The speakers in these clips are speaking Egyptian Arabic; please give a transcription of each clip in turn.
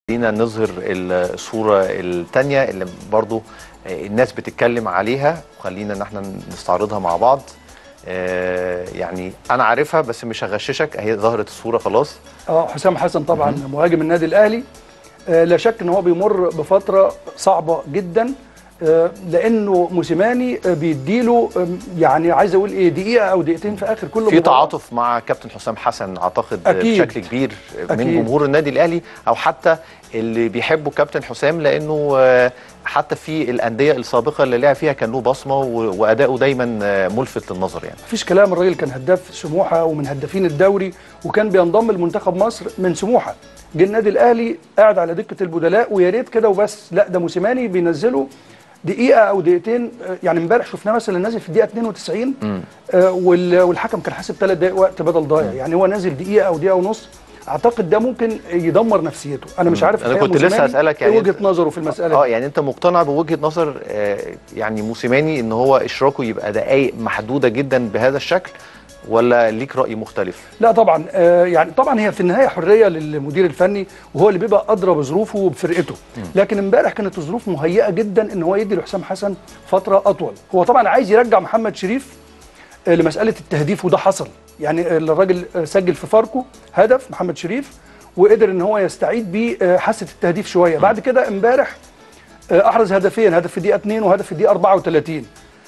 خلينا نظهر الصورة التانية اللي برضو الناس بتتكلم عليها وخلينا ان احنا نستعرضها مع بعض آه، يعني انا عارفها بس مش هغششك اهي ظهرت الصورة خلاص اه حسام حسن طبعا مهاجم النادي الاهلي آه لا شك ان هو بيمر بفتره صعبه جدا آه لانه موسيماني آه بيديله آه يعني عايز اقول ايه دقيقه او دقيقتين في اخر كل في مباراة. تعاطف مع كابتن حسام حسن اعتقد أكيد. بشكل كبير من أكيد. جمهور النادي الاهلي او حتى اللي بيحبوا كابتن حسام لانه آه، حتى في الانديه السابقه اللي لعب فيها كان له بصمه و- واداؤه دايما آه، ملفت للنظر يعني مفيش كلام الراجل كان هداف سموحه ومن هدافين الدوري وكان بينضم لمنتخب مصر من سموحه جه النادي الاهلي قاعد على دكه البدلاء ويا ريت كده وبس لا ده موسيماني بينزله دقيقه او دقيقتين آه، يعني امبارح شفناه مثلا نازل في الدقيقه 92 آه، وال- والحكم كان حاسب ثلاث دقائق وقت بدل ضايع يعني هو نازل دقيقه او دقيقه ونص اعتقد ده ممكن يدمر نفسيته انا مش عارف أنا الحقيقة كنت لسه موسيماني هسألك ايه يعني وجهه نظره في المساله اه دي يعني انت مقتنع بوجهه نظر آه، يعني موسيماني ان هو اشراكه يبقى دقائق محدوده جدا بهذا الشكل ولا ليك راي مختلف لا طبعا آه يعني طبعا هي في النهايه حريه للمدير الفني وهو اللي بيبقى ادرى بظروفه وبفرقته لكن امبارح كانت الظروف مهيئه جدا ان هو يدي لحسام حسن فتره اطول هو طبعا عايز يرجع محمد شريف آه لمساله التهديف وده حصل يعني آه، الراجل آه، سجل في فاركو هدف محمد شريف وقدر ان هو يستعيد بيه آه، حاسه التهديف شويه بعد كده امبارح آه، احرز هدفين هدف في الدقيقه 2 وهدف في الدقيقه 34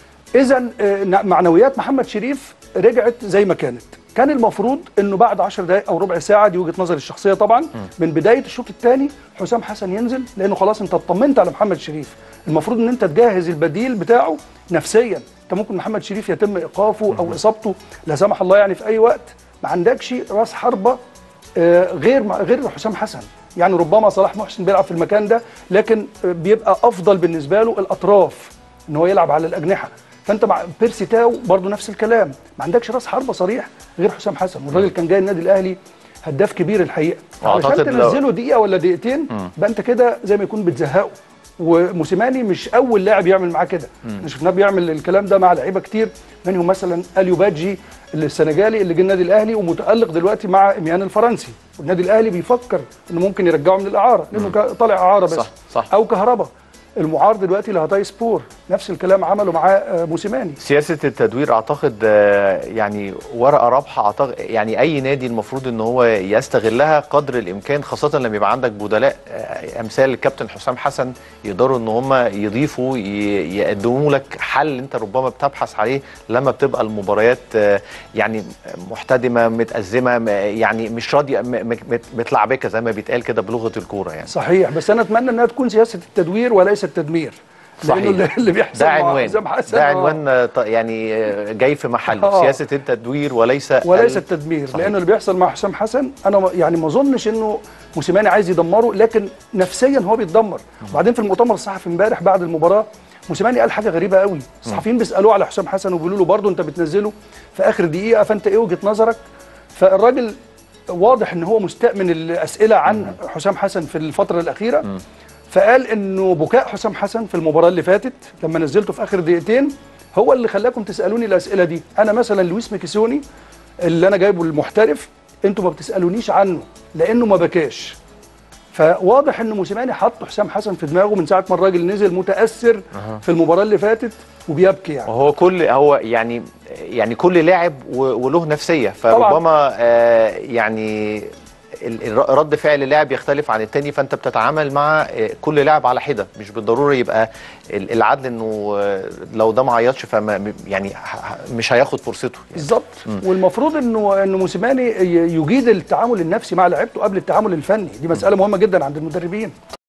اذا آه، معنويات محمد شريف رجعت زي ما كانت كان المفروض انه بعد 10 دقائق او ربع ساعه دي وجهه نظري الشخصيه طبعا من بدايه الشوط الثاني حسام حسن ينزل لانه خلاص انت اطمنت على محمد شريف المفروض ان انت تجهز البديل بتاعه نفسيا انت ممكن محمد شريف يتم ايقافه او اصابته لا سمح الله يعني في اي وقت ما عندكش راس حربه آه، غير غير حسام حسن يعني ربما صلاح محسن بيلعب في المكان ده لكن آه، بيبقى افضل بالنسبه له الاطراف ان هو يلعب على الاجنحه فانت مع بيرسي تاو برضه نفس الكلام ما عندكش راس حربه صريح غير حسام حسن والراجل كان جاي النادي الاهلي هداف كبير الحقيقه علشان وأعتقد لو- تنزله دقيقه ولا دقيقتين يبقى انت كده زي ما يكون بتزهقه وموسيماني مش اول لاعب يعمل معاه كده احنا شفناه بيعمل الكلام ده مع لعيبه كتير منهم مثلا اليو بادجي السنغالي اللي جه النادي الاهلي ومتالق دلوقتي مع اميان الفرنسي والنادي الاهلي بيفكر انه ممكن يرجعه من الاعاره لانه كا- طالع اعاره بس صح، صح. او كهربا المعار دلوقتي لهاتاي سبور نفس الكلام عمله معاه آه، موسيماني سياسه التدوير اعتقد آه، يعني ورقه رابحه اعتقد يعني اي نادي المفروض ان هو يستغلها قدر الامكان خاصه لما يبقى عندك بدلاء آه، امثال الكابتن حسام حسن يقدروا ان هم يضيفوا ي- يقدموا لك حل انت ربما بتبحث عليه لما بتبقى المباريات آه، يعني محتدمه متازمه م- يعني مش راضيه م- م- مت- متلعبكه زي ما بيتقال كده بلغه الكوره يعني صحيح بس انا اتمنى انها تكون سياسه التدوير وليس التدمير لانه صحيح. اللي- اللي بيحصل ده مع عنوان حسام حسن ده آه. عنوان آه، ط- يعني آه، جاي في محله آه. سياسه التدوير وليس وليس ال- التدمير صحيح. لانه اللي بيحصل مع حسام حسن انا ما- يعني ما اظنش انه موسيماني عايز يدمره لكن نفسيا هو بيتدمر وبعدين في المؤتمر الصحفي امبارح بعد المباراه موسيماني قال حاجه غريبه قوي الصحفيين بيسالوه على حسام حسن وبيقولوا له برضه انت بتنزله في اخر دقيقه فانت ايه وجهه نظرك فالراجل واضح ان هو مستاء من الاسئله عن حسام حسن في الفتره الاخيره فقال انه بكاء حسام حسن في المباراه اللي فاتت لما نزلته في اخر دقيقتين هو اللي خلاكم تسالوني الاسئله دي انا مثلا لويس ميكيسوني اللي انا جايبه المحترف انتوا ما بتسالونيش عنه لانه ما بكاش فواضح ان موسيماني حط حسام حسن في دماغه من ساعه ما الراجل نزل متاثر في المباراه اللي فاتت وبيبكي يعني وهو كل هو يعني يعني كل لاعب و- وله نفسيه فربما آه يعني ال- ال- رد فعل اللاعب يختلف عن التاني فانت بتتعامل مع آه، كل لاعب على حده مش بالضروره يبقى ال- العدل انه آه، لو ده ما عيطش فما يعني ه- ه- مش هياخد فرصته يعني. بالظبط والمفروض انه انه موسيماني ي- يجيد التعامل النفسي مع لعيبته قبل التعامل الفني دي مساله مهمه جدا عند المدربين